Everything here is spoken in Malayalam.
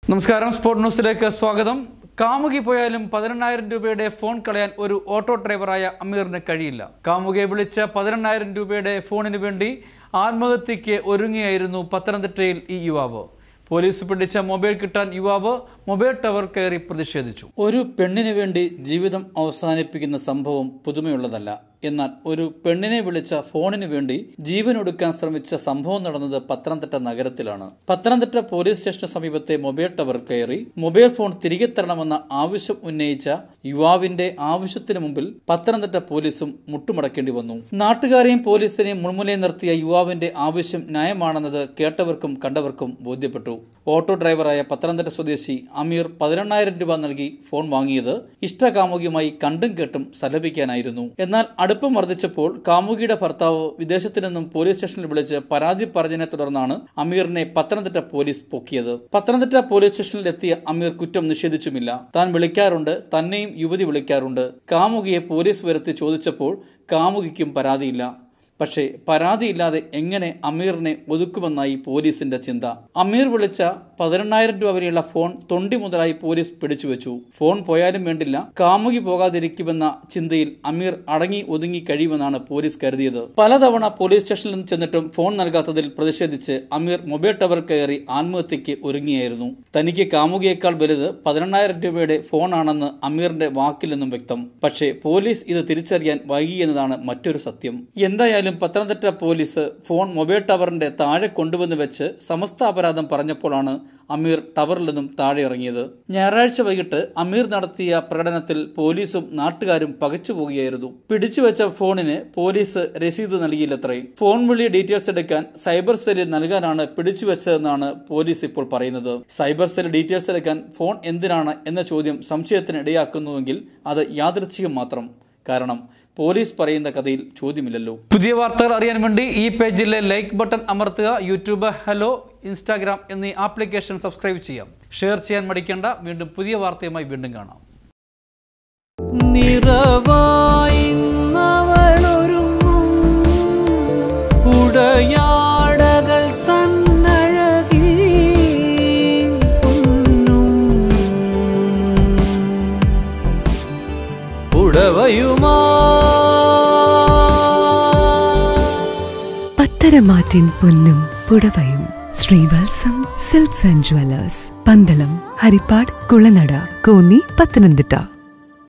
നമസ്കാരം സ്പോർട് ന്യൂസിലേക്ക് സ്വാഗതം കാമുകി പോയാലും പതിനെണ്ണായിരം രൂപയുടെ ഫോൺ കളയാൻ ഒരു ഓട്ടോ ഡ്രൈവറായ അമീറിന് കഴിയില്ല കാമുകിയെ വിളിച്ച പതിനെണ്ണായിരം രൂപയുടെ ഫോണിന് വേണ്ടി ആത്മഹത്യയ്ക്ക് ഒരുങ്ങിയായിരുന്നു പത്തനംതിട്ടയിൽ ഈ യുവാവ് പോലീസ് പിടിച്ച മൊബൈൽ കിട്ടാൻ യുവാവ് മൊബൈൽ ടവർ കയറി പ്രതിഷേധിച്ചു ഒരു പെണ്ണിന് വേണ്ടി ജീവിതം അവസാനിപ്പിക്കുന്ന സംഭവം പുതുമയുള്ളതല്ല എന്നാൽ ഒരു പെണ്ണിനെ വിളിച്ച ഫോണിന് വേണ്ടി ജീവൻ ഒടുക്കാൻ ശ്രമിച്ച സംഭവം നടന്നത് പത്തനംതിട്ട നഗരത്തിലാണ് പത്തനംതിട്ട പോലീസ് സ്റ്റേഷന് സമീപത്തെ മൊബൈൽ ടവർ കയറി മൊബൈൽ ഫോൺ തിരികെ തരണമെന്ന ആവശ്യം ഉന്നയിച്ച യുവാവിന്റെ ആവശ്യത്തിന് മുമ്പിൽ പത്തനംതിട്ട പോലീസും മുട്ടുമടക്കേണ്ടി വന്നു നാട്ടുകാരെയും പോലീസിനെയും മുൾമുനയിൽ നിർത്തിയ യുവാവിന്റെ ആവശ്യം ന്യായമാണെന്നത് കേട്ടവർക്കും കണ്ടവർക്കും ബോധ്യപ്പെട്ടു ഓട്ടോ ഡ്രൈവറായ പത്തനംതിട്ട സ്വദേശി അമീർ പതിനെണ്ണായിരം രൂപ നൽകി ഫോൺ വാങ്ങിയത് ഇഷ്ടകാമുകിയുമായി കണ്ടും കേട്ടും സലപിക്കാനായിരുന്നു എന്നാൽ അടുപ്പം വർദ്ധിച്ചപ്പോൾ കാമുകിയുടെ ഭർത്താവ് വിദേശത്തു നിന്നും പോലീസ് സ്റ്റേഷനിൽ വിളിച്ച് പരാതി പറഞ്ഞതിനെ തുടർന്നാണ് അമീറിനെ പത്തനംതിട്ട പോലീസ് പൊക്കിയത് പത്തനംതിട്ട പോലീസ് സ്റ്റേഷനിൽ എത്തിയ അമീർ കുറ്റം നിഷേധിച്ചുമില്ല താൻ വിളിക്കാറുണ്ട് തന്നെയും യുവതി വിളിക്കാറുണ്ട് കാമുകിയെ പോലീസ് വരുത്തി ചോദിച്ചപ്പോൾ കാമുകിക്കും പരാതിയില്ല പക്ഷേ പരാതിയില്ലാതെ എങ്ങനെ അമീറിനെ ഒതുക്കുമെന്നായി പോലീസിന്റെ ചിന്ത അമീർ വിളിച്ച പതിനെണ്ണായിരം രൂപ വരെയുള്ള ഫോൺ തൊണ്ടി മുതലായി പോലീസ് പിടിച്ചുവെച്ചു ഫോൺ പോയാലും വേണ്ടില്ല കാമുകി പോകാതിരിക്കുമെന്ന ചിന്തയിൽ അമീർ അടങ്ങി ഒതുങ്ങി കഴിയുമെന്നാണ് പോലീസ് കരുതിയത് പലതവണ പോലീസ് സ്റ്റേഷനിൽ നിന്ന് ചെന്നിട്ടും ഫോൺ നൽകാത്തതിൽ പ്രതിഷേധിച്ച് അമീർ മൊബൈൽ ടവർ കയറി ആത്മഹത്യയ്ക്ക് ഒരുങ്ങിയായിരുന്നു തനിക്ക് കാമുകിയേക്കാൾ വലുത് പതിനെണ്ണായിരം രൂപയുടെ ഫോണാണെന്ന് അമീറിന്റെ വാക്കിൽ നിന്നും വ്യക്തം പക്ഷേ പോലീസ് ഇത് തിരിച്ചറിയാൻ വൈകിയെന്നതാണ് മറ്റൊരു സത്യം എന്തായാലും പത്തനംതിട്ട പോലീസ് ഫോൺ മൊബൈൽ ടവറിന്റെ താഴെ കൊണ്ടുവന്ന് വെച്ച് സമസ്ത അപരാധം പറഞ്ഞപ്പോഴാണ് അമീർ ടവറിൽ നിന്നും താഴെ ഇറങ്ങിയത് ഞായറാഴ്ച വൈകിട്ട് അമീർ നടത്തിയ പ്രകടനത്തിൽ പോലീസും നാട്ടുകാരും പകച്ചുപോകുകയായിരുന്നു പിടിച്ചുവെച്ച ഫോണിന് പോലീസ് രസീത് നൽകിയില്ലത്രേ ഫോൺ വിളി ഡീറ്റെയിൽസ് എടുക്കാൻ സൈബർ സെല്ലിൽ നൽകാനാണ് പിടിച്ചുവെച്ചതെന്നാണ് പോലീസ് ഇപ്പോൾ പറയുന്നത് സൈബർ സെൽ ഡീറ്റെയിൽസ് എടുക്കാൻ ഫോൺ എന്തിനാണ് എന്ന ചോദ്യം സംശയത്തിന് ഇടയാക്കുന്നുവെങ്കിൽ അത് യാദൃച്ഛികം മാത്രം കാരണം പോലീസ് പറയുന്ന കഥയിൽ ചോദ്യമില്ലല്ലോ പുതിയ വാർത്തകൾ അറിയാൻ വേണ്ടി ഈ പേജിലെ ലൈക്ക് ബട്ടൺ അമർത്തുക യൂട്യൂബ് ഹലോ ഇൻസ്റ്റാഗ്രാം എന്നീ ആപ്ലിക്കേഷൻ സബ്സ്ക്രൈബ് ചെയ്യാം ഷെയർ ചെയ്യാൻ മടിക്കേണ്ട വീണ്ടും പുതിയ വാർത്തയുമായി വീണ്ടും കാണാം നിറവായിന്നവളൊരുങ്ങും ഉടയാടകൾ തന്നഴകി പൊന്നും ഉടവയുമാ പത്തരമാറ്റിൻ പൊന്നും പുടവയും Sreevalsam silks and jewellers Pandalam Harippad Kulanada Konni Pathanamthitta